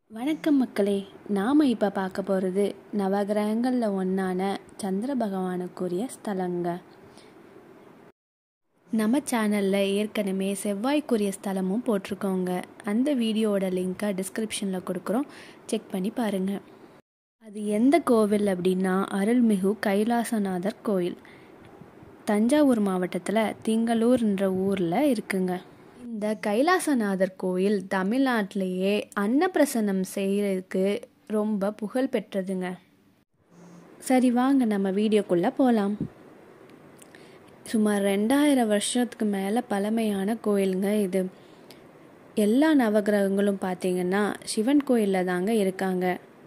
வணக்கம் மக்களே நாம் இப்போ பார்க்க போகிறது நவகிரகங்களில் ஒன்றான சந்திர பகவானுக்குரிய ஸ்தலங்க நம்ம சேனலில் ஏற்கனவே செவ்வாய்க்குரிய ஸ்தலமும் போட்டிருக்கோங்க அந்த வீடியோவோட லிங்க்கை டிஸ்கிரிப்ஷனில் கொடுக்குறோம் செக் பண்ணி பாருங்கள் அது எந்த கோவில் அப்படின்னா அருள்மிகு கைலாசநாதர் கோயில் தஞ்சாவூர் மாவட்டத்தில் திங்களூர்ன்ற ஊரில் இருக்குங்க இந்த கைலாசநாதர் கோயில் தமிழ்நாட்டிலேயே அன்னப்பிரசனம் செய்கிறதுக்கு ரொம்ப புகழ் பெற்றதுங்க சரி வாங்க நம்ம வீடியோக்குள்ளே போகலாம் சுமார் ரெண்டாயிரம் வருஷத்துக்கு மேலே பழமையான கோயிலுங்க இது எல்லா நவகிரகங்களும் பார்த்தீங்கன்னா சிவன் கோயிலில் தாங்க இருக்காங்க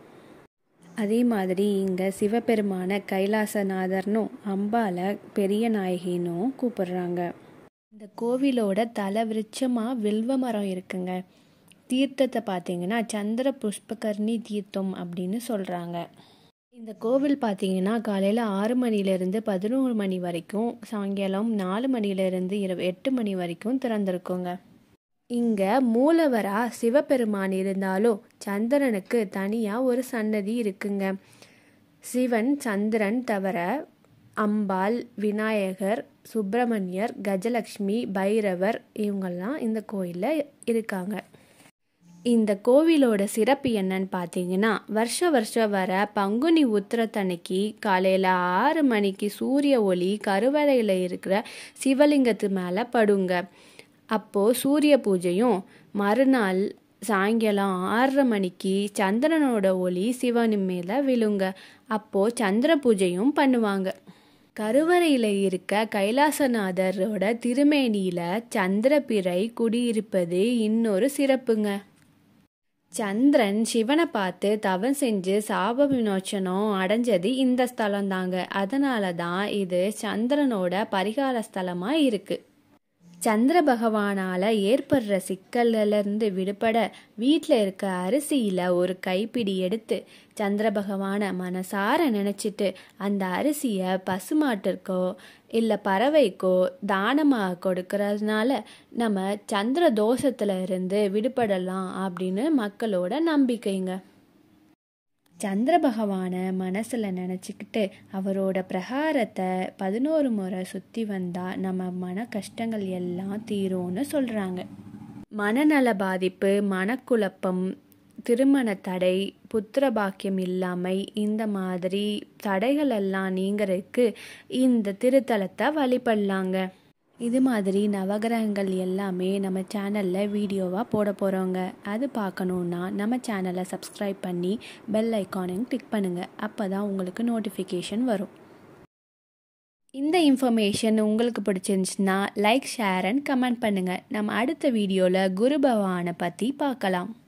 அதே மாதிரி இங்கே சிவபெருமான கைலாசநாதர்னும் அம்பால பெரிய நாயகினும் கூப்பிடுறாங்க இந்த கோவிலோட தல விருட்சமாக வில்வ மரம் இருக்குங்க தீர்த்தத்தை பார்த்தீங்கன்னா சந்திர புஷ்பகர்ணி தீர்த்தம் அப்படின்னு சொல்கிறாங்க இந்த கோவில் பார்த்தீங்கன்னா காலையில் ஆறு மணிலேருந்து பதினோரு மணி வரைக்கும் சாயங்காலம் நாலு மணிலேருந்து இரவு எட்டு மணி வரைக்கும் திறந்திருக்குங்க இங்கே மூலவராக சிவபெருமான் இருந்தாலும் சந்திரனுக்கு தனியாக ஒரு சன்னதி இருக்குங்க சிவன் சந்திரன் தவிர அம்பாள் விநாயகர் சுப்பிரமணியர் கஜலக்ஷ்மி பைரவர் இவங்கெல்லாம் இந்த கோயிலில் இருக்காங்க இந்த கோவிலோட சிறப்பு என்னன்னு பார்த்தீங்கன்னா வருஷ வருஷம் வர பங்குனி உத்திரத்தன்னைக்கு காலையில் ஆறு மணிக்கு சூரிய ஒளி கருவறையில் இருக்கிற சிவலிங்கத்து மேலே படுங்க அப்போது சூரிய பூஜையும் மறுநாள் சாயங்காலம் ஆறரை மணிக்கு சந்திரனோட ஒளி சிவனு மேலே விழுங்க அப்போது சந்திர பூஜையும் பண்ணுவாங்க கருவறையில் இருக்க கைலாசநாதரோட திருமேனியில் சந்திரபிறை குடியிருப்பது இன்னொரு சிறப்புங்க சந்திரன் சிவனை பார்த்து தவம் செஞ்சு சாப விமோச்சனம் அடைஞ்சது இந்த ஸ்தலம் தாங்க அதனால தான் இது சந்திரனோட பரிகார ஸ்தலமாக இருக்கு சந்திர பகவானால் ஏற்படுற சிக்கல்லேருந்து விடுபட வீட்டில் இருக்க அரிசியில் ஒரு கைப்பிடி எடுத்து சந்திர பகவானை மனசார நினச்சிட்டு அந்த அரிசியை பசுமாட்டிற்கோ இல்லை பறவைக்கோ தானமாக கொடுக்கறதுனால நம்ம சந்திர தோஷத்தில் இருந்து விடுபடலாம் அப்படின்னு மக்களோட நம்பிக்கைங்க சந்திர பகவானை மனசில் நினச்சிக்கிட்டு அவரோட பிரகாரத்தை பதினோரு முறை சுற்றி வந்தால் நம்ம மன கஷ்டங்கள் எல்லாம் தீரும்னு சொல்கிறாங்க மனநல பாதிப்பு மனக்குழப்பம் திருமண தடை புத்திர பாக்கியம் இல்லாமை இந்த மாதிரி தடைகள் எல்லாம் நீங்கிறதுக்கு இந்த திருத்தலத்தை வழிபடலாங்க இது மாதிரி நவகிரகங்கள் எல்லாமே நம்ம சேனலில் வீடியோவாக போட போகிறோங்க அது பார்க்கணுன்னா நம்ம சேனலை சப்ஸ்கிரைப் பண்ணி பெல் ஐக்கானையும் கிளிக் பண்ணுங்கள் அப்போ தான் உங்களுக்கு நோட்டிஃபிகேஷன் வரும் இந்த இன்ஃபர்மேஷன் உங்களுக்கு பிடிச்சிருந்துச்சுன்னா லைக் ஷேர் அண்ட் கமெண்ட் பண்ணுங்கள் நம்ம அடுத்த வீடியோவில் குரு பகவானை பற்றி பார்க்கலாம்